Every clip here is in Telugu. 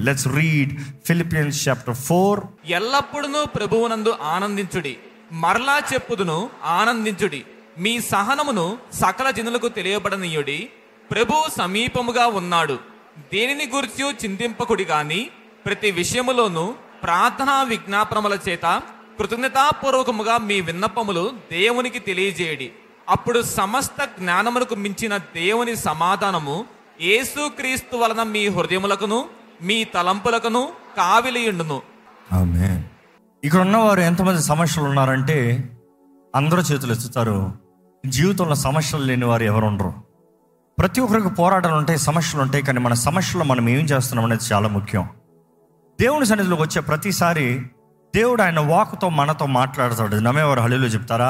Let's read Philippians chapter four ఎల్లప్పుడూ ప్రభువునందు ఆనందించుడి మరలా చెప్పుదును ఆనందించుడి మీ సహనమును సకల జనులకు తెలియబడనీయుడి ప్రభు సమీపముగా ఉన్నాడు దేనిని గురించి చింతింపకుడి గాని ప్రతి విషయములోనూ ప్రార్థనా విజ్ఞాపనముల చేత కృతజ్ఞతాపూర్వకముగా మీ విన్నపములు దేవునికి తెలియజేయడి అప్పుడు సమస్త జ్ఞానమునకు మించిన దేవుని సమాధానము యేసుక్రీస్తు వలన మీ హృదయములకును మీ తలంపులకును కావిలియుండును ఆమె ఇక్కడ ఉన్నవారు ఎంతమంది సమస్యలు ఉన్నారంటే అందరూ చేతులు ఎత్తుతారు జీవితంలో సమస్యలు లేని వారు ఎవరు ఉండరు ప్రతి ఒక్కరికి పోరాటాలు ఉంటాయి సమస్యలు ఉంటాయి కానీ మన సమస్యలు మనం ఏం చేస్తున్నాం అనేది చాలా ముఖ్యం దేవుని సన్నిధిలోకి వచ్చే ప్రతిసారి దేవుడు ఆయన వాకుతో మనతో మాట్లాడతాడు నమ్మేవారు హళీలో చెప్తారా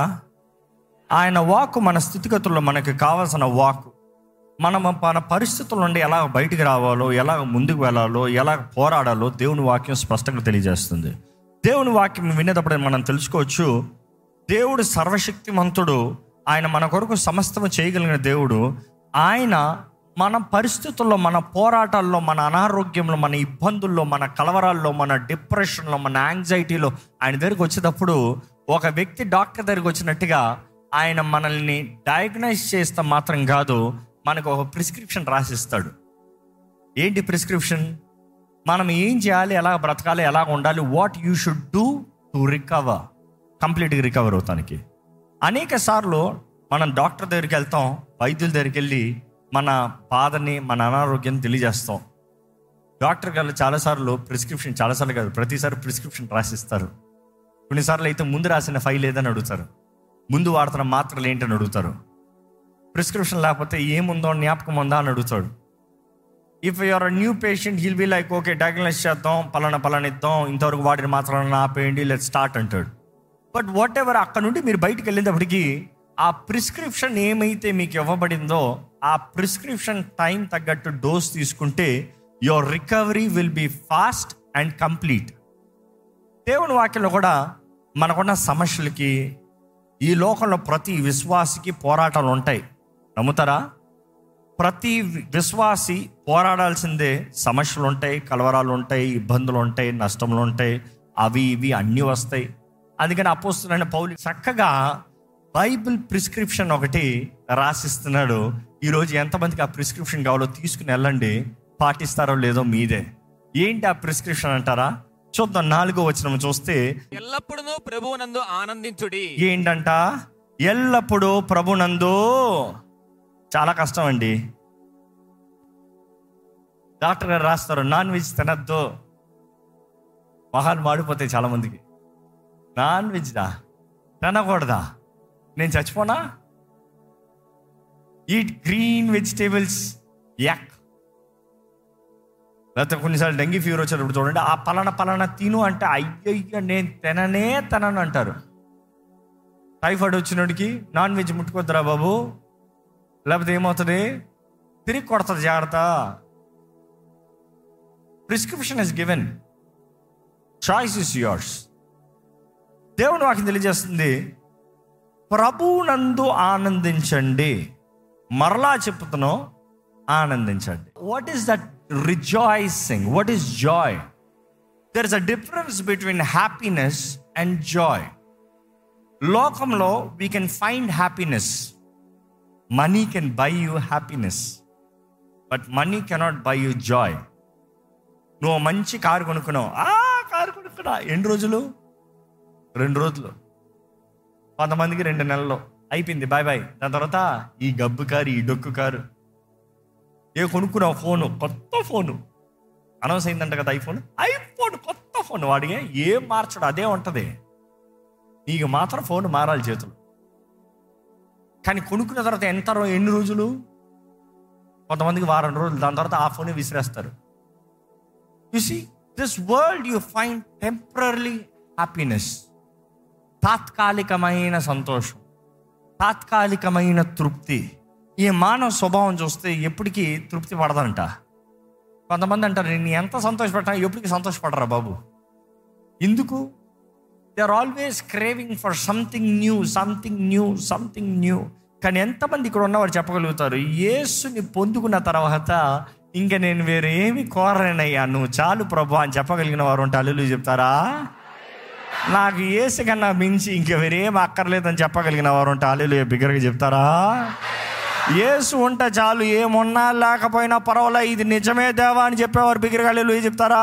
ఆయన వాక్ మన స్థితిగతుల్లో మనకి కావాల్సిన వాక్ మనం మన పరిస్థితుల నుండి ఎలా బయటికి రావాలో ఎలా ముందుకు వెళ్ళాలో ఎలా పోరాడాలో దేవుని వాక్యం స్పష్టంగా తెలియజేస్తుంది దేవుని వాక్యం వినేటప్పుడు మనం తెలుసుకోవచ్చు దేవుడు సర్వశక్తిమంతుడు ఆయన మన కొరకు సమస్తము చేయగలిగిన దేవుడు ఆయన మన పరిస్థితుల్లో మన పోరాటాల్లో మన అనారోగ్యంలో మన ఇబ్బందుల్లో మన కలవరాల్లో మన డిప్రెషన్లో మన యాంగ్జైటీలో ఆయన దగ్గరికి వచ్చేటప్పుడు ఒక వ్యక్తి డాక్టర్ దగ్గరికి వచ్చినట్టుగా ఆయన మనల్ని డయాగ్నైజ్ చేస్తే మాత్రం కాదు మనకు ఒక ప్రిస్క్రిప్షన్ రాసిస్తాడు ఏంటి ప్రిస్క్రిప్షన్ మనం ఏం చేయాలి ఎలా బ్రతకాలి ఎలా ఉండాలి what you should do to recover కంప్లీట్గా రికవర్ అవుతానికి అనేక సార్లు మనం డాక్టర్ దగ్గరికి వెళ్తాం వైద్యుల దగ్గరికి వెళ్ళి మన బాధని మన అనారోగ్యాన్ని తెలియజేస్తాం డాక్టర్ గారు చాలాసార్లు ప్రిస్క్రిప్షన్ చాలాసార్లు కాదు ప్రతిసారి ప్రిస్క్రిప్షన్ రాసిస్తారు కొన్నిసార్లు అయితే ముందు రాసిన ఫైల్ ఏదని అడుగుతారు ముందు వాడుతున్న మాత్రలు ఏంటని అడుగుతారు ప్రిస్క్రిప్షన్ లేకపోతే ఏముందో జ్ఞాపకం ఉందా అని అడుగుతాడు if you're new patient heal be like okay diagnose చేద్దాం పలానా పలానా ఇద్దాం ఇంతవరకు వాడిన మాత్రం ఆపేయండి లెట్ స్టార్ట్ అంటాడు బట్ వాట్ ఎవర్ అక్కడ నుండి మీరు బయటికి వెళ్ళేటప్పటికి ఆ ప్రిస్క్రిప్షన్ ఏమైతే మీకు ఇవ్వబడిందో ఆ ప్రిస్క్రిప్షన్ టైం తగ్గట్టు డోస్ తీసుకుంటే your recovery will be fast and complete దేవుని వాక్యంలో కూడా మనకున్న సమస్యలకి ఈ లోకంలో ప్రతి విశ్వాసికి పోరాటాలు ఉంటాయి నమ్ముతారా ప్రతి విశ్వాసి పోరాడాల్సిందే సమస్యలు ఉంటాయి కలవరాలు ఉంటాయి ఇబ్బందులు ఉంటాయి నష్టములు ఉంటాయి అవి ఇవి అన్నీ వస్తాయి అందుకని అపోస్తున్న పౌలు చక్కగా బైబిల్ ప్రిస్క్రిప్షన్ ఒకటి రాసిస్తున్నాడు ఈరోజు ఎంతమందికి ఆ ప్రిస్క్రిప్షన్ కావాలో తీసుకుని వెళ్ళండి పాటిస్తారో లేదో మీదే ఏంటి ఆ ప్రిస్క్రిప్షన్ అంటారా చూద్దాం నాలుగో వచ్చిన చూస్తే ఎల్లప్పుడూ ప్రభువునందు ఆనందించుడి ఏంటంట ఎల్లప్పుడూ ప్రభునందు చాలా కష్టం అండి డాక్టర్ గారు రాస్తారు నాన్ వెజ్ తినద్దు మొహాలు మాడిపోతాయి చాలా మందికి నాన్ వెజ్దా తినకూడదా నేను చచ్చిపోనా ఈట్ గ్రీన్ వెజిటేబుల్స్ యాక్ లేకపోతే కొన్నిసార్లు డెంగీ ఫీవర్ వచ్చేటప్పుడు చూడండి ఆ పలానా పలానా తిను అంటే అయ్యయ్య నేను తిననే తినను అంటారు టైఫాయిడ్ వచ్చినోడికి నాన్ వెజ్ ముట్టుకోద్దురా బాబు లేకపోతే ఏమవుతుంది తిరిగి కొడుతుంది జాగ్రత్త prescription is given choice is yours దేవుడు వాకి తెలియజేస్తుంది ప్రభునందు ఆనందించండి మరలా చెప్తున్నాం ఆనందించండి what is that rejoicing what is joy there is a difference between happiness and joy లోకంలో we can find happiness money can buy you happiness but money cannot buy you joy నువ్వు మంచి కారు కొనుక్కున్నావు ఆ కారు కొనుక్కున్నా ఎన్ని రోజులు రెండు రోజులు కొంతమందికి రెండు నెలలు అయిపోయింది బాయ్ బాయ్ దాని తర్వాత ఈ గబ్బు కారు ఈ డొక్కు కారు ఏ కొనుక్కున్నావు ఫోను కొత్త ఫోను అనౌన్స్ అయిందంట కదా ఐఫోన్ ఐఫోన్ కొత్త ఫోన్ వాడిగే ఏం మార్చడు అదే ఉంటుంది నీకు మాత్రం ఫోన్ మారాలి చేతులు కానీ కొనుక్కున్న తర్వాత ఎంత రో- ఎన్ని రోజులు కొంతమందికి వారం రోజులు దాని తర్వాత ఆ ఫోన్ విసిరేస్తారు you see this world you find temporary happiness తాత్కాలికమైన సంతోషం తాత్కాలికమైన తృప్తి ఈ మానవ స్వభావం చూస్తే ఎప్పటికీ తృప్తి పడదంట కొంతమంది అంటారు నేను ఎంత సంతోషపడ్డా ఎప్పటికీ సంతోషపడరా బాబు ఎందుకు they are always craving for something new something new something new కానీ ఎంతమంది ఇక్కడ ఉన్నవారు చెప్పగలుగుతారు యేసుని పొందుకున్న తర్వాత ఇంకా నేను వేరే ఏమి కోరనయ్యా నువ్వు చాలు ప్రభు అని చెప్పగలిగిన వారు ఉంటే అల్లులు చెప్తారా నాకు ఏసు కన్నా మించి ఇంకా వేరేం అక్కర్లేదని చెప్పగలిగిన వారు ఉంటే అల్లులు బిగ్గరగా చెప్తారా ఏసు ఉంటే చాలు ఏమున్నా లేకపోయినా పర్వాలే ఇది నిజమే దేవా అని చెప్పేవారు బిగ్గరగా అల్లులు చెప్తారా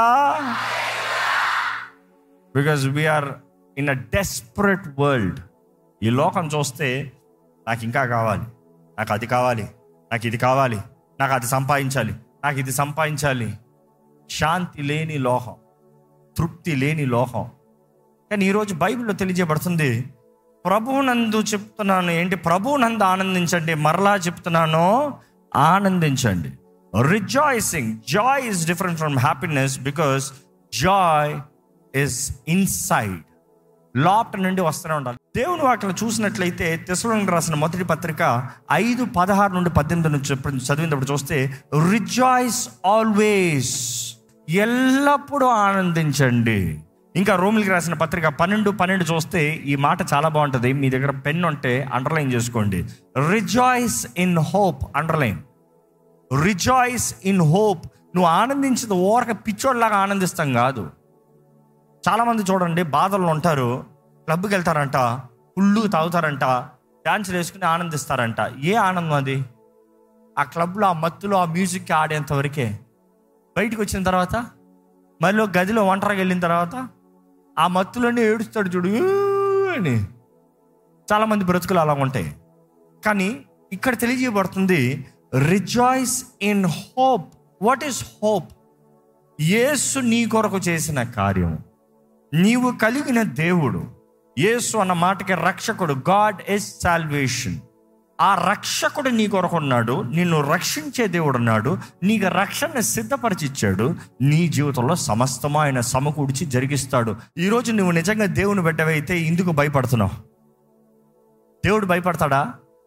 because we are in a desperate world ఈ లోకం చూస్తే నాకు ఇంకా కావాలి నాకు అది కావాలి నాకు ఇది కావాలి నాకు అది సంపాదించాలి నాకు ఇది సంపాదించాలి శాంతి లేని లోహం తృప్తి లేని లోహం కానీ ఈరోజు బైబిల్లో తెలియజేయబడుతుంది ప్రభువునందు చెప్తున్నాను ఏంటి ప్రభువునందు ఆనందించండి మరలా చెప్తున్నాను ఆనందించండి rejoicing joy is different from happiness because joy is inside లోపల నుండి వస్తూనే ఉండాలి దేవుని వాటిని చూసినట్లయితే తెసలోనికి రాసిన మొదటి పత్రిక ఐదు పదహారు నుండి పద్దెనిమిది నుంచి చెప్ప- చదివినప్పుడు చూస్తే రిజాయిస్ ఆల్వేస్ ఎల్లప్పుడూ ఆనందించండి ఇంకా రోమిలికి రాసిన పత్రిక పన్నెండు పన్నెండు చూస్తే ఈ మాట చాలా బాగుంటుంది మీ దగ్గర పెన్ ఉంటే అండర్లైన్ చేసుకోండి rejoice in hope underline rejoice in hope నువ్వు ఆనందించేది ఓరక పిచ్చోడ్లాగా ఆనందిస్తాం కాదు చాలామంది చూడండి బాధల్లో ఉంటారు క్లబ్కి వెళ్తారంట పుల్లు తాగుతారంట డ్యాన్సులు వేసుకుని ఆనందిస్తారంట ఏ ఆనందం అది ఆ క్లబ్లో ఆ మత్తులో ఆ మ్యూజిక్ ఆడేంత వరకే బయటికి వచ్చిన తర్వాత మళ్ళీ ఒక గదిలో ఒంటరిగా వెళ్ళిన తర్వాత ఆ మత్తులోనే ఏడుస్తాడు చూడు "ఊ" అని చాలామంది బ్రతుకులు అలా ఉంటాయి కానీ ఇక్కడ తెలియజేయబడుతుంది rejoice in hope what is hope Yesu నీ కొరకు చేసిన కార్యం నీవు కలిగిన దేవుడు యేసు అన్న మాటకి రక్షకుడు గాడ్ ఇస్ సాల్వేషన్ ఆ రక్షకుడు నీ కొరకు ఉన్నాడు నిన్ను రక్షించే దేవుడు ఉన్నాడు నీకు రక్షణ సిద్ధపరిచి ఇచ్చాడు నీ జీవితంలో సమస్తము ఆయన సమకూర్చి జరిగిస్తాడు ఈరోజు నువ్వు నిజంగా దేవుని బిడ్డవైతే ఇందుకు భయపడుతున్నావు దేవుడు భయపడతాడా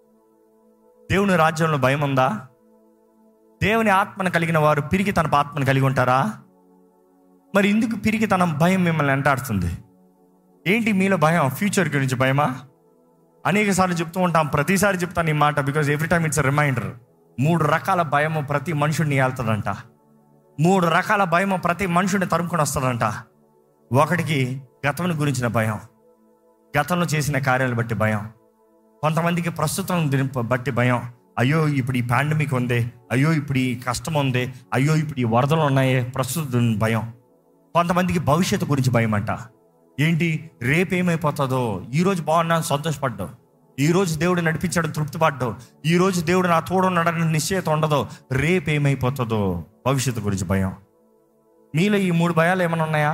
దేవుని రాజ్యంలో భయం ఉందా దేవుని ఆత్మను కలిగిన వారు పిరికి తన ఆత్మను కలిగి ఉంటారా మరి ఇందుకు పిరికి తన భయం మిమ్మల్ని వెంటాడుతుంది ఏంటి మీలో భయం ఫ్యూచర్ గురించి భయమా అనేక సార్లు చెప్తూ ఉంటాం ప్రతిసారి చెప్తాను ఈ మాట because every time it's reminder మూడు రకాల భయము ప్రతి మనుషుడిని వెళ్తాడంట మూడు రకాల భయము ప్రతి మనుషుడిని తరుముకొని వస్తాడంట ఒకటికి గతం గురించిన భయం గతంలో చేసిన కార్యాలు బట్టి భయం కొంతమందికి ప్రస్తుతం దీని బట్టి భయం అయ్యో ఇప్పుడు ఈ పాండమిక్ ఉంది అయ్యో ఇప్పుడు ఈ కష్టం ఉంది అయ్యో ఇప్పుడు ఈ వరదలు ఉన్నాయే ప్రస్తుతం భయం కొంతమందికి భవిష్యత్తు గురించి భయం అంట ఏంటి రేపు ఏమైపోతుందో ఈరోజు బాగున్నాను సంతోషపడ్డావు ఈ రోజు దేవుడు నడిపించాడు తృప్తిపడ్డావు ఈ రోజు దేవుడు నా తోడు ఉన్నాడని నిశ్చయత ఉండదో రేపు ఏమైపోతుందో భవిష్యత్తు గురించి భయం మీలో ఈ మూడు భయాలు ఏమైనా ఉన్నాయా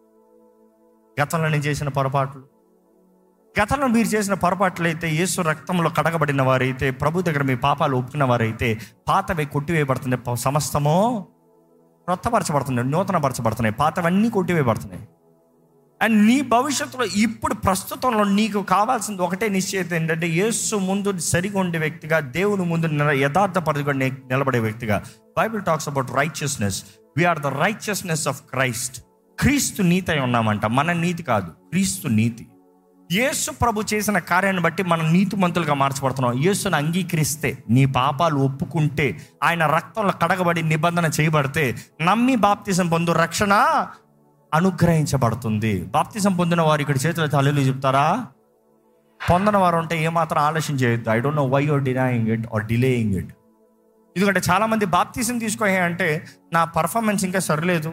గతంలో నేను చేసిన పొరపాట్లు గతంలో మీరు చేసిన పొరపాట్లు అయితే యేసు రక్తంలో కడగబడిన వారైతే ప్రభు దగ్గర మీ పాపాలు ఒప్పుకున్న వారైతే పాతవి కొట్టివేయబడుతుంది ప- సమస్తమో క్రొత్తపరచబడుతున్నాయి నూతనపరచబడుతున్నాయి పాతవన్నీ కొట్టివేయబడుతున్నాయి అండ్ నీ భవిష్యత్తులో ఇప్పుడు ప్రస్తుతంలో నీకు కావాల్సింది ఒకటే నిశ్చయిత ఏంటంటే యేసు ముందు సరిగా ఉండే వ్యక్తిగా దేవుని ముందు నిల- యథార్థపరిగా ని- నిలబడే వ్యక్తిగా Bible talks about righteousness we are the righteousness of Christ Kristu నీతి అయి ఉన్నామంట మన నీతి కాదు క్రీస్తు నీతి యేసు ప్రభు చేసిన కార్యాన్ని బట్టి మనం నీతిమంతులుగా మార్చబడుతున్నాం యేసుని అంగీకరిస్తే నీ పాపాలు ఒప్పుకుంటే ఆయన రక్తంలో కడగబడి నిబంధన చేయబడితే నమ్మి బాప్తిజం పొందు రక్షణ అనుగ్రహించబడుతుంది బాప్తిజం పొందిన వారు ఇక్కడ చేతుల తల్లిలు చెప్తారా పొందిన వారు ఉంటే ఏమాత్రం ఆలోచన చేయొద్దు I don't know why you're denying it or delaying it ఎందుకంటే చాలామంది బాప్తిజం తీసుకోయే అంటే నా పర్ఫార్మెన్స్ ఇంకా సరిలేదు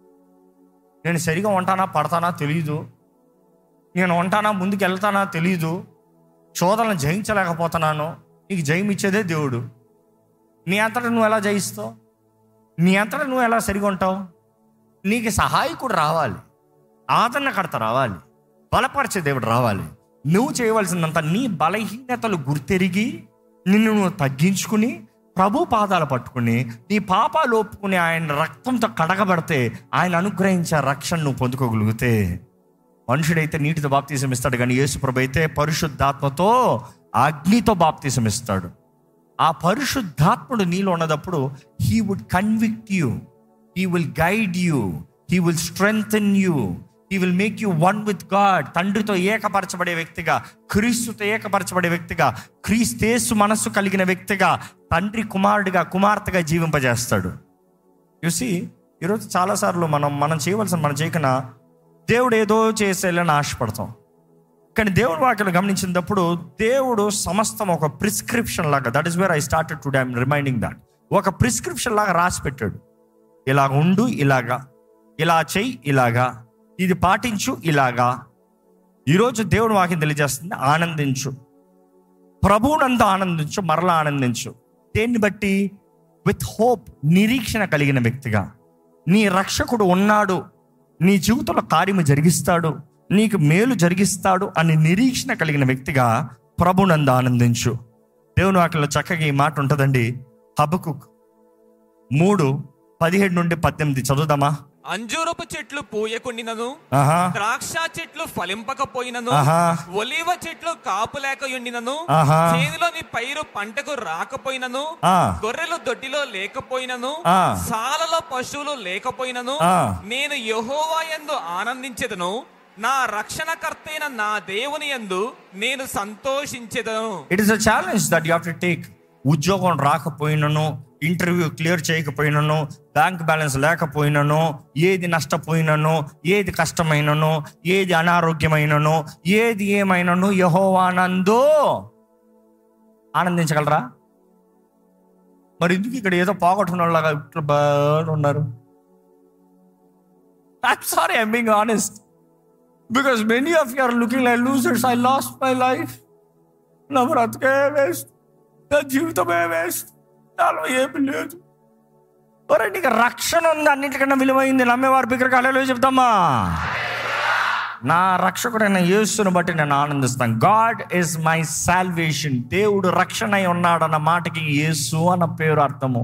నేను సరిగా ఉంటానా పడతానా తెలియదు నేను ఉంటానా ముందుకు వెళ్తానా తెలియదు శోధనలు జయించలేకపోతున్నాను నీకు జయం ఇచ్చేదే దేవుడు నీ అంతటా నువ్వు ఎలా జయిస్తావు నీ అంతటా నువ్వు ఎలా సరిగా ఉంటావు నీకు సహాయకుడు రావాలి ఆదరణకర్త రావాలి బలపరిచే దేవుడు రావాలి నువ్వు చేయవలసిందంత నీ బలహీనతలు గుర్తెరిగి నిన్ను నువ్వు తగ్గించుకుని ప్రభు పాదాలు పట్టుకుని నీ పాపాలు ఒప్పుకుని ఆయన రక్తంతో కడగబడితే ఆయన అనుగ్రహించే రక్షణ నువ్వు పొందుకోగలిగితే మనుషుడైతే నీటితో బాప్తీసం ఇస్తాడు కానీ యేసు ప్రభు అయితే పరిశుద్ధాత్మతో అగ్నితో బాప్తీసం ఇస్తాడు ఆ పరిశుద్ధాత్ముడు నీలో ఉన్నదప్పుడు he would convict you he will guide you he will strengthen you he will make you one with God తండ్రితో ఏకపరచబడే వ్యక్తిగా క్రీస్తుతో ఏకపరచబడే వ్యక్తిగా క్రీస్తేసు మనస్సు కలిగిన వ్యక్తిగా తండ్రి కుమారుడిగా కుమార్తెగా జీవింపజేస్తాడు చూసి ఈరోజు చాలాసార్లు మనం మనం చేయవలసిన మనం చేయకనా దేవుడు ఏదో చేసేయాలని ఆశపడతాం కానీ దేవుడు వాక్యలు గమనించినప్పుడు దేవుడు సమస్తం ఒక ప్రిస్క్రిప్షన్ లాగా that is where I started today I'm reminding that ఒక ప్రిస్క్రిప్షన్ లాగా రాసి పెట్టాడు ఇలాగ ఉండు ఇలాగా ఇలా చెయ్యి ఇలాగా ఇది పాటించు ఇలాగా ఈరోజు దేవుడు వాక్యం తెలియజేస్తుంది ఆనందించు ప్రభువునందు ఆనందించు మరలా ఆనందించు దేన్ని బట్టి విత్ హోప్ నిరీక్షణ కలిగిన వ్యక్తిగా నీ రక్షకుడు ఉన్నాడు నీ జీవితంలో కార్యము జరిగిస్తాడు నీకు మేలు జరిగిస్తాడు అని నిరీక్షణ కలిగిన వ్యక్తిగా ప్రభునందు ఆనందించు దేవుని వాక్యంలో చక్కగా ఈ మాట ఉంటుందండి హబకు మూడు పదిహేడు నుండి పద్దెనిమిది చదువుదామా అంజూరపు చెట్లు పూయకుండినను ఆహా ద్రాక్ష చెట్లు ఫలింపకపోయినను ఆహా ఒలివ చెట్లు కాపు లేకయుండినను ఆహా. చేనులోని పైరు పంటకు రాకపోయినను ఆ, గొర్రెలు దొడ్డిలో లేకపోయినను ఆ. సాలలో పశువులు లేకపోయినను ఆ. నేను యెహోవా యందు ఆనందించెదను నా రక్షణకర్తైన నా దేవుని యందు నేను సంతోషించెదను it is a challenge that you have to take ఉద్యోగం రాకపోయినను ఇంటర్వ్యూ క్లియర్ చేయకపోయినను బ్యాంక్ బ్యాలెన్స్ లేకపోయినను ఏది నష్టపోయినను ఏది కష్టమైనను ఏది అనారోగ్యమైనను ఏది ఏమైనను యహోవానందో ఆనందించగలరా మరి ఎందుకు ఇక్కడ ఏదో పోగొట్టుకున్న వాళ్ళగా ఇట్లా బాగా ఉన్నారు I'm sorry I'm being honest because many of you are looking like losers I lost my life నా బ్రతకే వేస్ట్ నా జీవితమే వేస్ట్ నాలో ఏమి లేదు ఒరే నీకు రక్షణ ఉంది అన్నిటికన్నా విలువైంది నమ్మేవారి బిగ్గరగా అలెలు చెప్తామా నా రక్షకుడైన యేసును బట్టి నేను ఆనందిస్తాను గాడ్ ఇస్ మై సాల్వేషన్ దేవుడు రక్షణ అయి ఉన్నాడన్న మాటకి యేసు అన్న పేరు అర్థము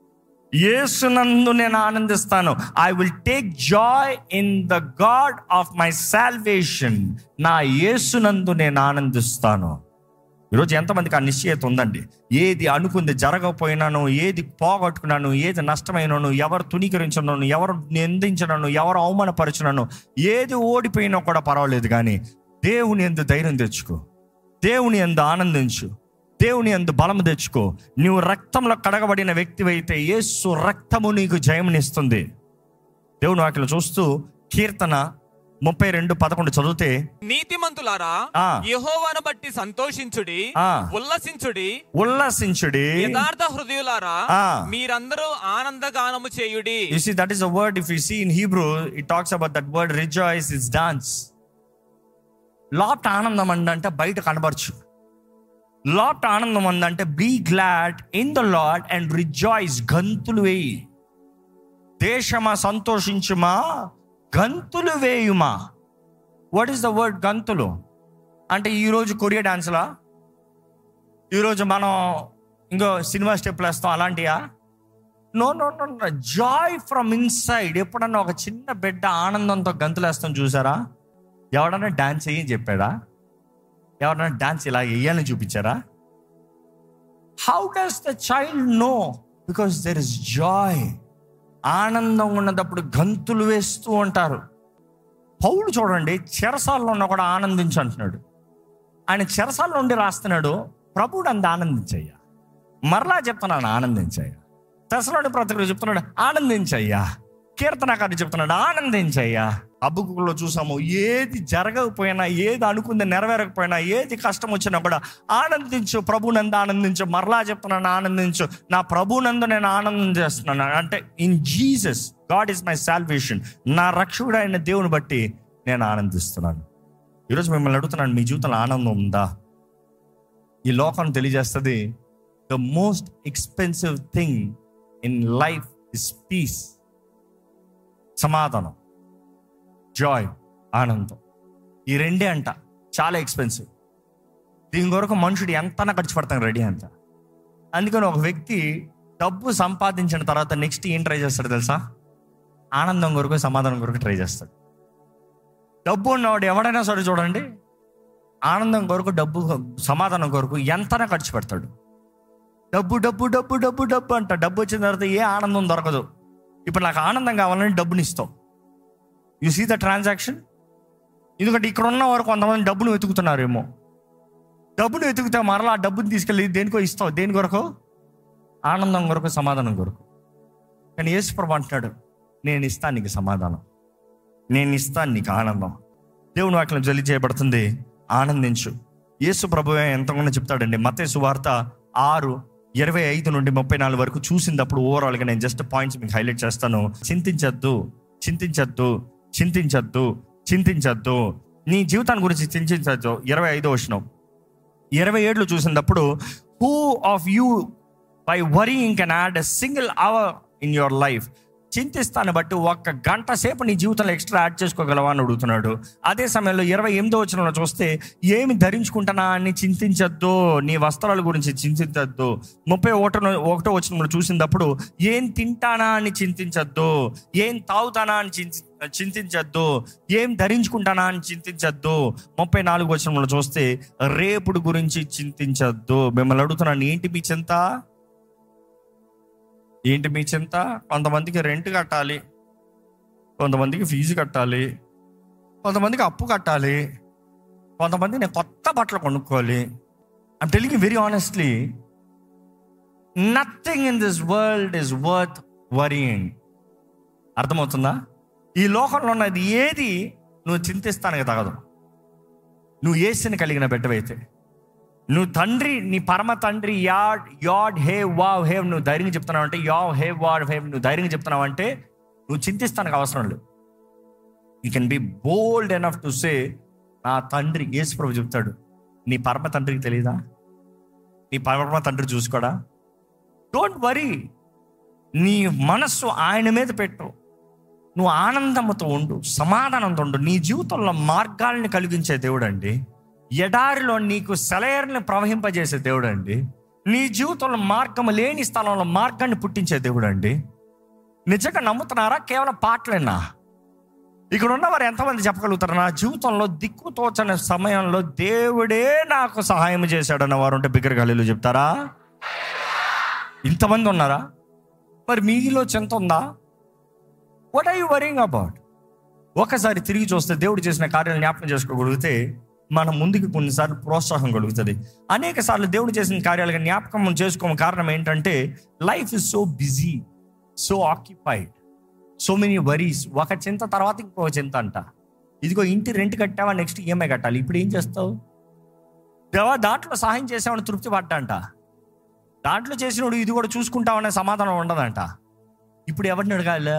యేసునందు నేను ఆనందిస్తాను I will take joy in the God of my salvation నా యేసునందు నేను ఆనందిస్తాను ఈరోజు ఎంతమందికి ఆ నిశ్చయత ఉందండి ఏది అనుకుంది జరగకపోయినాను ఏది పోగొట్టుకున్నాను ఏది నష్టమైనాను ఎవరు తునీకరించినాను ఎవరు నిందించినాను ఎవరు అవమానపరిచినాను ఏది ఓడిపోయినా కూడా పర్వాలేదు కానీ దేవుని ఎందు ధైర్యం తెచ్చుకో దేవుని ఎందు ఆనందించు దేవుని ఎందు బలం తెచ్చుకో నువ్వు రక్తంలో కడగబడిన వ్యక్తివైతే యేసు రక్తము నీకు జయమునిస్తుంది దేవుని వాక్యలో చూస్తూ కీర్తన ముప్పై రెండు పదకొండు చదివితే నీతిమంతులారా ఆ. యెహోవాను బట్టి సంతోషించుడి ఆ. ఉల్లసించుడి ఉల్లసించుడి యథార్థ హృదయులారా ఆ. మీరందరూ ఆనందగానము చేయుడి You see, that is a word, if you see in Hebrew, it talks about that word rejoice is dance. లోపట ఆనందం అంటే బయట కనబరచు లోపట ఆనందం అంటే be glad in the Lord and rejoice గంతులు వేయి దేశమా సంతోషించుమా గంతులు వేయుమా వాట్ ఈస్ ద వర్డ్ గంతులు అంటే ఈరోజు కొరియా డాన్స్లా ఈరోజు మనం ఇంకో సినిమా స్టెప్లు వేస్తాం అలాంటియా no no no no joy from inside ఎప్పుడన్నా ఒక చిన్న బిడ్డ ఆనందంతో గంతులేస్తాం చూసారా ఎవడన్నా డాన్స్ వేయని చెప్పాడా ఎవరన్నా డాన్స్ ఇలా వేయాలని చూపించారా how does the child know because there is joy ఆనందం ఉన్నప్పుడు గంతులు వేస్తూ ఉంటారు పౌలు చూడండి చెరసాల్లో ఉన్న కూడా ఆనందించు అంటున్నాడు ఆయన చెరసాల్లో ఉండి రాస్తున్నాడు ప్రభుడు అంత ఆనందించయ్యా మరలా చెప్తున్నాను ఆనందించయ్యా దశలోని ప్రతిలో చెప్తున్నాడు ఆనందించయ్యా కీర్తనకారు చెప్తున్నాడు ఆనందించయ్యా అబ్బుకులో చూసాము ఏది జరగకపోయినా ఏది అనుకుంది నెరవేరకపోయినా ఏది కష్టం వచ్చినా కూడా ఆనందించు ప్రభునందు ఆనందించు మరలా చెప్తున్నాను ఆనందించు నా ప్రభునందు నేను ఆనందం చేస్తున్నాను అంటే in Jesus God is my salvation నా రక్షకుడు అయిన దేవుని బట్టి నేను ఆనందిస్తున్నాను ఈరోజు మిమ్మల్ని అడుగుతున్నాను మీ జీవితంలో ఆనందం ఉందా ఈ లోకం తెలియజేస్తుంది the most expensive thing in life is peace సమాధానం జాయ్ ఆనందం ఈ రెండే అంట చాలా ఎక్స్పెన్సివ్ దీని కొరకు మనుషుడు ఎంతనా ఖర్చు పెడతాను రెడీ అంత అందుకని ఒక వ్యక్తి డబ్బు సంపాదించిన తర్వాత నెక్స్ట్ ఏం ట్రై చేస్తాడు తెలుసా ఆనందం కొరకు సమాధానం కొరకు ట్రై చేస్తాడు డబ్బు ఉన్నవాడు ఎవడైనా సరే చూడండి ఆనందం కొరకు డబ్బు సమాధానం కొరకు ఎంతనా ఖర్చు పెడతాడు డబ్బు డబ్బు డబ్బు డబ్బు డబ్బు అంట డబ్బు వచ్చిన తర్వాత ఏ ఆనందం దొరకదు ఇప్పుడు నాకు ఆనందం కావాలని డబ్బుని ఇస్తావు యు సీ ద ట్రాన్సాక్షన్ ఎందుకంటే ఇక్కడ ఉన్న వారు కొంతమంది డబ్బును వెతుకుతున్నారేమో డబ్బును వెతుకుతే మరలా ఆ డబ్బుని తీసుకెళ్ళి దేనికో ఇస్తావు దేని కొరకు ఆనందం కొరకు సమాధానం కొరకు కానీ యేసుప్రభు అంటున్నాడు నేను ఇస్తాను నీకు సమాధానం నేను ఇస్తాను నీకు ఆనందం దేవుని వాక్యం జల్లి చేయబడుతుంది ఆనందించు యేసు ప్రభు ఎంతగానో చెప్తాడండి మతేసు వార్త ఆరు ఇరవై ఐదు నుండి ముప్పై నాలుగు వరకు చూసినప్పుడు ఓవరాల్గా నేను జస్ట్ పాయింట్స్ మీకు హైలైట్ చేస్తాను చింతించద్దు చింతించద్దు చింతించద్దు చింతించద్దు నీ జీవితాన్ని గురించి చింతించద్దు ఇరవై ఐదో వచ్చినాం ఇరవై ఏళ్ళు చూసినప్పుడు who of you by worrying can add a single hour in your life చింతిస్తాను బట్టి ఒక్క గంట సేపు నీ జీవితంలో ఎక్స్ట్రా యాడ్ చేసుకోగలవా అని అడుగుతున్నాడు అదే సమయంలో ఇరవై ఎనిమిదో వచ్చిన చూస్తే ఏమి ధరించుకుంటానా అని చింతించద్దు నీ వస్త్రాల గురించి చింతించద్దు ముప్పై ఒకటో ఒకటో వచ్చిన చూసినప్పుడు ఏం తింటానా అని చింతించద్దు ఏం తాగుతానా అని చింతి చింతించద్దు ఏం ధరించుకుంటానా అని చింతించద్దు ముప్పై నాలుగు వచ్చిన చూస్తే రేపుడు గురించి చింతించద్దు మిమ్మల్ని అడుగుతున్నాను ఏంటి మీ చింత ఏంటి మీ చింత కొంతమందికి రెంట్ కట్టాలి కొంతమందికి ఫీజు కట్టాలి కొంతమందికి అప్పు కట్టాలి కొంతమంది నేను కొత్త బట్టలు కొనుక్కోవాలి I'm telling very honestly nothing in this world is worth worrying అర్థమవుతుందా ఈ లోకంలో ఉన్నది ఏది నువ్వు చింతిస్తానికి తగదు నువ్వు ఏసుని కలిగిన బిడ్డవైతే నువ్వు తండ్రి నీ పరమ తండ్రి add add hey wow have నువ్వు ధైర్యంగా చెప్తున్నావు అంటే యావ్ హే వాడ్ హేవ్ నువ్వు ధైర్యంగా చెప్తున్నావు అంటే నువ్వు చింతిస్తానికి అవసరం లేదు you can be bold enough to say నా తండ్రి యేసు ప్రభు చెప్తాడు నీ పరమ తండ్రికి తెలియదా నీ పరమ తండ్రి చూసుకోడా డోంట్ వరీ నీ మనస్సు ఆయన మీద పెట్టు నువ్వు ఆనందంతో ఉండు సమాధానంతో ఉండు నీ జీవితంలో మార్గాల్ని కలిగించే దేవుడు అండి ఎడారిలో నీకు సెలయర్ని ప్రవహింపజేసే దేవుడు అండి నీ జీవితంలో మార్గం లేని స్థలంలో మార్గాన్ని పుట్టించే దేవుడు అండి నిజంగా నమ్ముతున్నారా కేవలం పాటలేనా ఇక్కడ ఉన్నవారు ఎంతమంది చెప్పగలుగుతారు నా జీవితంలో దిక్కు తోచని సమయంలో దేవుడే నాకు సహాయం చేశాడన్న వారు ఉంటే బిగ్గర గలీలు చెప్తారా ఇంతమంది ఉన్నారా మరి మీలో చింత ఉందా what are you worrying about ఒకసారి తిరిగి చూస్తే దేవుడు చేసిన కార్యాలు జ్ఞాపకం చేసుకోగలిగితే మనం ముందుకు కొన్నిసార్లు ప్రోత్సాహం కలుగుతుంది అనేక సార్లు దేవుడు చేసిన కార్యాలుగా జ్ఞాపకం చేసుకోవడం కారణం ఏంటంటే life is so busy so occupied so many worries ఒక చింత తర్వాత ఇంకో చింత అంట ఇదిగో ఇంటి రెంట్ కట్టావా నెక్స్ట్ ఈఎంఐ కట్టాలి ఇప్పుడు ఏం చేస్తావు దేవా దాంట్లో సహాయం చేసావని తృప్తి పడ్డంట దాంట్లో చేసినోడు ఇది కూడా చూసుకుంటావనే సమాధానం ఉండదంట ఇప్పుడు ఎవరిని అడగాలి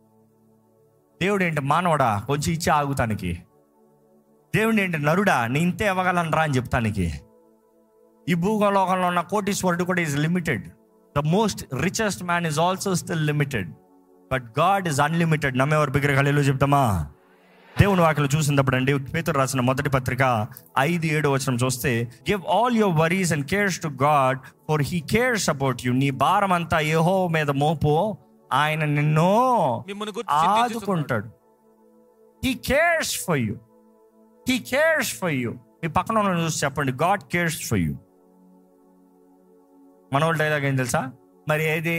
దేవుడు ఏంటి మానవుడా కొంచెం ఇచ్చి ఆగుతానికి దేవుడు ఏంటి నరుడా నీ ఇంతే ఇవ్వగలను రా అని చెప్తానికి ఈ భూగోళంలో ఉన్న కోటీశ్వరుడు కూడా is limited the most richest man is also still limited but God is unlimited నమ్మేవారు బిగ్గర కళలో చెప్తామా దేవుని వాక్యలు చూసినప్పుడు అండి పేతురు రాసిన మొదటి పత్రిక ఐదు ఏడు వచనం చూస్తే give all your worries and cares to God for he cares about you నీ భారం అంతా ఏహో మీద మోపు ఆయన నిన్ను మిమ్మల్ని గురించి చింతించుచున్నాడు. ఆదుకుంటాడు he cares for you he cares for you మీ పక్కన ఉన్న చూసి చెప్పండి గాడ్ కేర్స్ ఫర్ యూ మనోళ్ళ డైలాగ్ ఏం తెలుసా మరి ఏది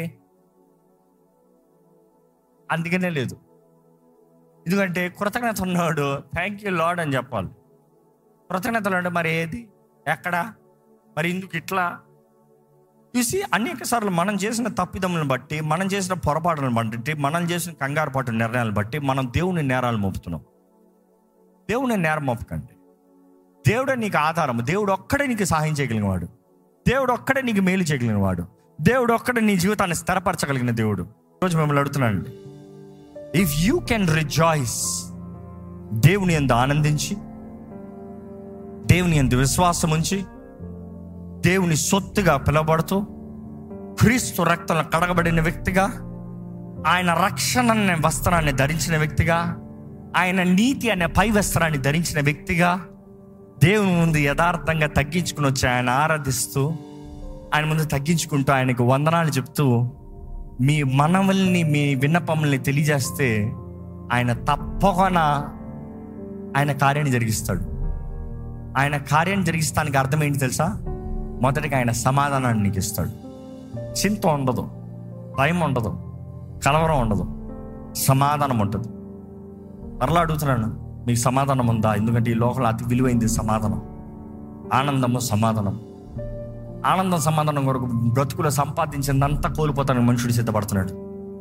అందుకనే లేదు ఎందుకంటే కృతజ్ఞత ఉన్నాడు థ్యాంక్ యూ లాడ్ అని చెప్పాలి కృతజ్ఞతలు అంటే మరి ఏది ఎక్కడ మరి ఎందుకు ఇట్లా చూసి అనేక సార్లు మనం చేసిన తప్పిదములను బట్టి మనం చేసిన పొరపాటులను బట్టి మనం చేసిన కంగారు పాటు నిర్ణయాలను బట్టి మనం దేవుని నేరాలు మోపుతున్నాం దేవుని నేరం మోపకండి దేవుడే నీకు ఆధారం దేవుడు ఒక్కడే నీకు సహాయం చేయగలిగినవాడు దేవుడు ఒక్కడే నీకు మేలు చేయగలిగినవాడు దేవుడు ఒక్కడే నీ జీవితాన్ని స్థిరపరచగలిగిన దేవుడు ఈరోజు మిమ్మల్ని అడుగుతున్నానండి ఇఫ్ యూ కెన్ రిజాయిస్ దేవుని ఎందు ఆనందించి దేవుని ఎందు విశ్వాసం ఉంచి దేవుని సొత్తుగా పిలువబడుతూ క్రీస్తు రక్తంలో కడగబడిన వ్యక్తిగా ఆయన రక్షణ అనే వస్త్రాన్ని ధరించిన వ్యక్తిగా ఆయన నీతి అనే పై వస్త్రాన్ని ధరించిన వ్యక్తిగా దేవుని ముందు యథార్థంగా తగ్గించుకుని వచ్చి ఆయన ఆరాధిస్తూ ఆయన ముందు తగ్గించుకుంటూ ఆయనకు వందనాలు చెప్తూ మీ మనవల్ని మీ విన్నపముల్ని తెలియజేస్తే ఆయన తప్పకుండా ఆయన కార్యాన్ని జరిగిస్తాడు ఆయన కార్యాన్ని జరిగిస్తానికి అర్థం ఏంటి తెలుసా మొదటిగా ఆయన సమాధానాన్ని నీకు ఇస్తాడు చింత ఉండదు భయం ఉండదు కలవరం ఉండదు సమాధానం ఉంటుంది మరలా అడుగుతున్నాను మీకు సమాధానం ఉందా ఎందుకంటే ఈ లోకంలో అతి విలువైంది సమాధానం ఆనందము సమాధానం ఆనందం సమాధానం కొరకు బ్రతుకులో సంపాదించిందంతా కోల్పోతానికి మనుషుడు సిద్ధపడుతున్నాడు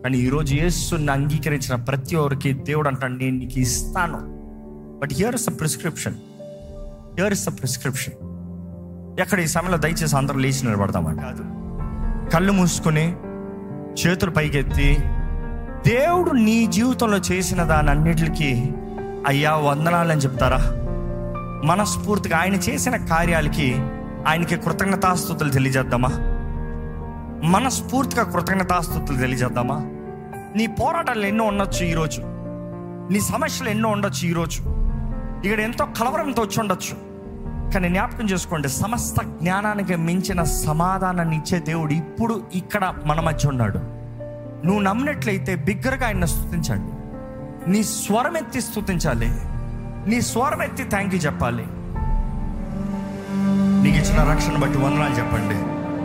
కానీ ఈరోజు యేసుని అంగీకరించిన ప్రతి ఒక్కరికి దేవుడు అంటాడు నేను నీకు ఇస్తాను but here is the prescription here is the prescription ఎక్కడ ఈ సమయంలో దయచేసి అందరూ లేచి నిలబడతామని కాదు కళ్ళు మూసుకొని చేతులు పైకెత్తి దేవుడు నీ జీవితంలో చేసిన దాని అన్నిటికీ అయ్యా వందనాలని చెప్తారా మనస్ఫూర్తిగా ఆయన చేసిన కార్యాలకి ఆయనకి కృతజ్ఞతాస్తుతులు తెలియజేద్దామా మనస్ఫూర్తిగా కృతజ్ఞతాస్తుతులు తెలియజేద్దామా నీ పోరాటాలు ఎన్నో ఉండొచ్చు ఈరోజు నీ సమస్యలు ఎన్నో ఉండొచ్చు ఈరోజు ఇక్కడ ఎంతో కలవరంతో వచ్చి ఉండొచ్చు కానీ జ్ఞాపకం చేసుకోండి సమస్త జ్ఞానానికి మించిన సమాధానాన్ని ఇచ్చే దేవుడు ఇప్పుడు ఇక్కడ మన మధ్య ఉన్నాడు నువ్వు నమ్మినట్లయితే బిగ్గరగా ఆయన స్థుతించండి నీ స్వరం ఎత్తి స్థుతించాలి నీ స్వరం ఎత్తి థ్యాంక్ యూ చెప్పాలి నీకు ఇచ్చిన రక్షణ బట్టి వందనాలు చెప్పండి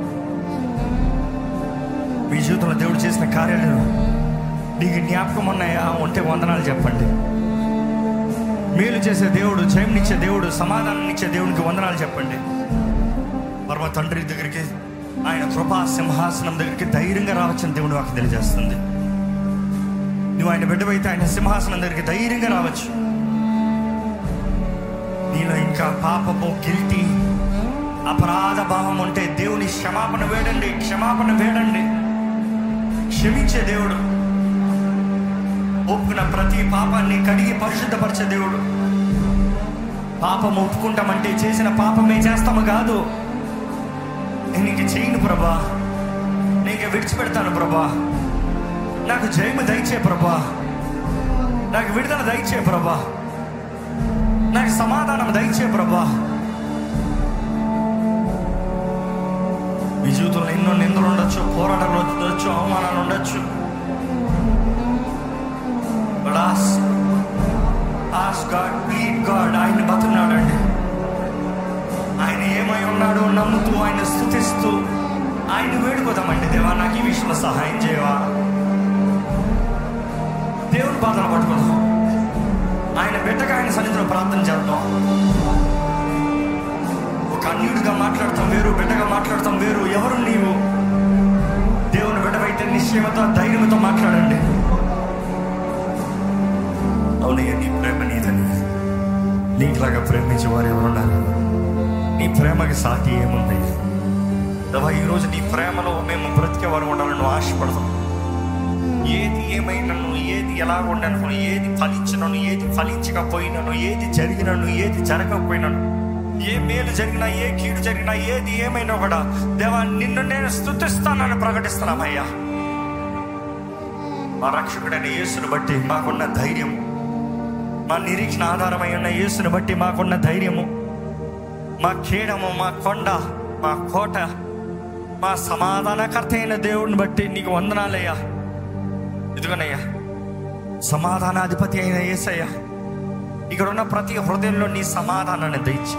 మీ జీవితంలో దేవుడు చేసిన కార్యాలు నీకు జ్ఞాపకం ఉన్నాయా ఉంటే వందనాలు చెప్పండి మేలు చేసే దేవుడు జయంనిచ్చే దేవుడు సమాధానం ఇచ్చే దేవునికి వందనాలు చెప్పండి పరమ తండ్రి దగ్గరికి ఆయన కృపా సింహాసనం దగ్గరికి ధైర్యంగా రావచ్చని దేవుడు నాకు తెలియజేస్తుంది నువ్వు ఆయన బిడ్డవైతే ఆయన సింహాసనం దగ్గరికి ధైర్యంగా రావచ్చు నీలో ఇంకా పాపపు గిల్టీ అపరాధ భావం ఉంటే దేవుని క్షమాపణ వేడండి క్షమాపణ వేడండి క్షమించే దేవుడు ఒప్పుకున్న ప్రతి పాపాన్ని కడిగి పరిశుద్ధపరిచే దేవుడు పాపం ఒప్పుకుంటామంటే చేసిన పాపమే చేస్తాము కాదు నేను ఇంక చేయను ప్రభా నీకు విడిచిపెడతాను ప్రభా నాకు జయము దయచే ప్రభా నాకు విడుదల దయచే ప్రభా నాకు సమాధానం దయచే ప్రభా మీ జీవితంలో ఎన్నో నిందలు ఉండొచ్చు పోరాటాలు ఉండొచ్చు అవమానాలు ఉండొచ్చు But ask, ask God, plead God, ఆయన బతున్నాడండి ఆయన ఏమై ఉన్నాడో నమ్ముతూ ఆయన స్థుతిస్తూ ఆయన వేడుకోదామండి దేవా నాకు ఈ విషయంలో సహాయం చేయవా దేవుని బాధను పట్టుకుందాం ఆయన బిడ్డగా ఆయన సన్నిధిలో ప్రార్థన చేద్దాం ఒక అన్యుడిగా మాట్లాడతాం వేరు బిడ్డగా మాట్లాడతాం వేరు ఎవరు నీవు దేవుని బిడ్డవైతే నిశ్చయమతో ధైర్యంతో మాట్లాడండి అవునయ్య నీ ప్రేమ నీదని నీకులాగా ప్రేమించే వారు ఎవరున్నారు నీ ప్రేమకి సాటి ఏముంది దవా ఈరోజు నీ ప్రేమలో మేము బ్రతికేవారు ఉండాలని ఆశపడతాం ఏది ఏమైనాను ఏది ఎలా ఉండను ఏది ఫలించినను ఏది ఫలించకపోయినను ఏది జరిగినను ఏది జరగకపోయినను ఏ మేలు జరిగినా ఏ కీడు జరిగినా ఏది ఏమైనా కూడా దేవా నిన్ను నేను స్థుతిస్తానని ప్రకటిస్తున్నామయ్యా మా రక్షకుడైన యేసును బట్టి మాకున్న ధైర్యం మా నిరీక్షణ ఆధారమై ఉన్న యేసును బట్టి మాకున్న ధైర్యము మా ఖేడము మా కొండ మా కోట మా సమాధానకర్త అయిన దేవుడిని బట్టి నీకు వందనాలయ్యా ఇదిగోనయ్యా సమాధానాధిపతి అయిన యేసయ్య ఇక్కడ ఉన్న ప్రతి హృదయంలో నీ సమాధానాన్ని దయచి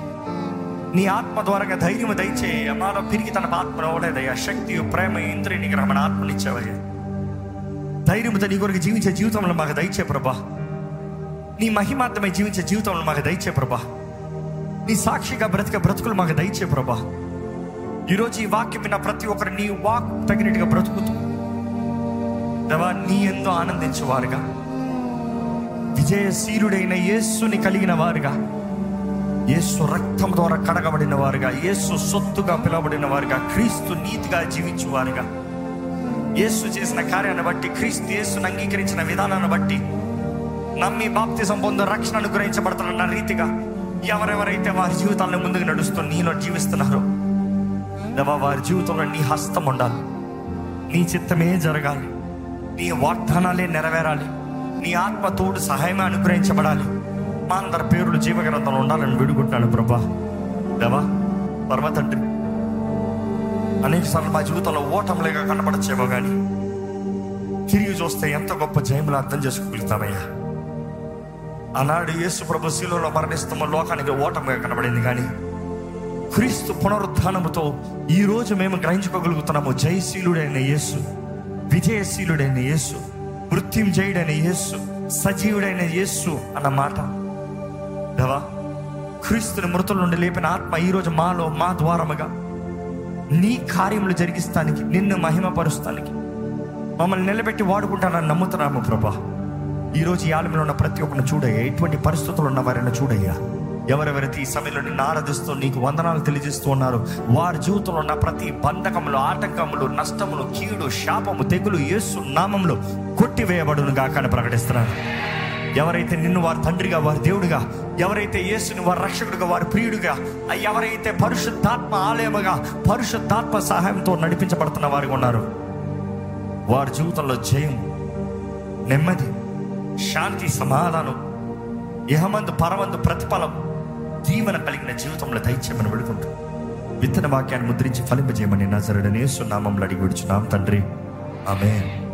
నీ ఆత్మ ద్వారా ధైర్యం దయచేయ మాలో పిరిగి తన ఆత్మ ఇవ్వలేదయ్యా శక్తి ప్రేమ ఇంద్రియ నిగ్రహమైన ఆత్మనిచ్చావయ్యా ధైర్యంతో నీ కొరకు జీవించే జీవితంలో మాకు దయచే ప్రభా నీ మహిమార్థమై జీవించే జీవితంలో మాకు దయచే ప్రభా నీ సాక్షిగా బ్రతికే బ్రతుకులు మాకు దయచే ప్రభా ఈరోజు ఈ వాక్యం విన్న ప్రతి ఒక్కరు నీ వాక్ తగినట్టుగా బ్రతుకుతూ దేవా నీ ఎంతో ఆనందించేవారుగా విజయశీరుడైన యేసుని కలిగిన వారుగా యేసు రక్తం ద్వారా కడగబడిన వారుగా యేసు సొత్తుగా పిలవబడిన వారుగా క్రీస్తు నీతిగా జీవించువారుగా యేసు చేసిన కార్యాన్ని బట్టి క్రీస్తు యేసును అంగీకరించిన విధానాన్ని బట్టి నమ్మి బాప్తిజం పొందు రక్షణ అనుగ్రహించబడుతున్న రీతిగా ఎవరెవరైతే వారి జీవితాలను ముందుకు నడుస్తూ నీలో జీవిస్తున్నారో దేవా వారి జీవితంలో నీ హస్తం ఉండాలి నీ చిత్తమే జరగాలి నీ వాగ్దానాలే నెరవేరాలి నీ ఆత్మ తోడు సహాయమే అనుగ్రహించబడాలి మా అందరి పేర్లు జీవగ్రంథంలో ఉండాలని వేడుకుంటున్నాను ప్రభా దేవా పరమ తండ్రి అనేక సార్లు మా జీవితంలో ఓటంలేగా కనబడచ్చేమో కానీ తిరిగి చూస్తే ఎంత గొప్ప జయములు అర్థం చేసుకోగలుగుతామయ్యా ఆనాడు యేసు ప్రభు శిలువలో మరణిస్తున్న లోకానికి ఓటమిగా కనబడింది కానీ క్రీస్తు పునరుద్ధానముతో ఈ రోజు మేము గ్రహించుకోగలుగుతున్నాము జయశీలుడైన యేసు విజయశీలుడైన యేసు మృత్యుంజయుడైన యేసు సజీవుడైన యేసు అన్న మాట దేవా క్రీస్తుని మృతుల నుండి లేపిన ఆత్మ ఈరోజు మాలో మా ద్వారముగా నీ కార్యములు జరిగిస్తానికి నిన్ను మహిమపరుస్తానికి మమ్మల్ని నిలబెట్టి వాడుకుంటానని నమ్ముతున్నాము ప్రభా ఈరోజు ఈ ఆలయంలో ఉన్న ప్రతి ఒక్కరిని చూడయ్యా ఎటువంటి పరిస్థితులు ఉన్న వారిని చూడయ్యా ఎవరెవరైతే ఈ సమయంలో నిన్ను ఆరాధిస్తూ నీకు వందనాలు తెలియజేస్తూ ఉన్నారు వారి జీవితంలో ఉన్న ప్రతి బంధకములు ఆటంకములు నష్టములు కీడు శాపము తెగులు యేసు నామంలో కొట్టివేయబడును గాకని ప్రకటిస్తున్నాను ఎవరైతే నిన్ను వారి తండ్రిగా వారి దేవుడిగా ఎవరైతే యేసుని వారి రక్షకుడిగా వారి ప్రియుడిగా ఎవరైతే పరిశుద్ధాత్మ ఆలయముగా పరిశుద్ధాత్మ సహాయంతో నడిపించబడుతున్న వారికి ఉన్నారు వారి జీవితంలో జయం నెమ్మది శాంతి సమాధానం ఇహమందు పరమందు ప్రతిఫలం దీవెన కలిగిన జీవితంలో దయచేయమని వేడుకుంటూ విత్తన వాక్యాన్ని ముద్రించి ఫలింపజేయమని నజరడనే సున్నామంలో అడిగి విడుచున్నాం తండ్రి ఆమె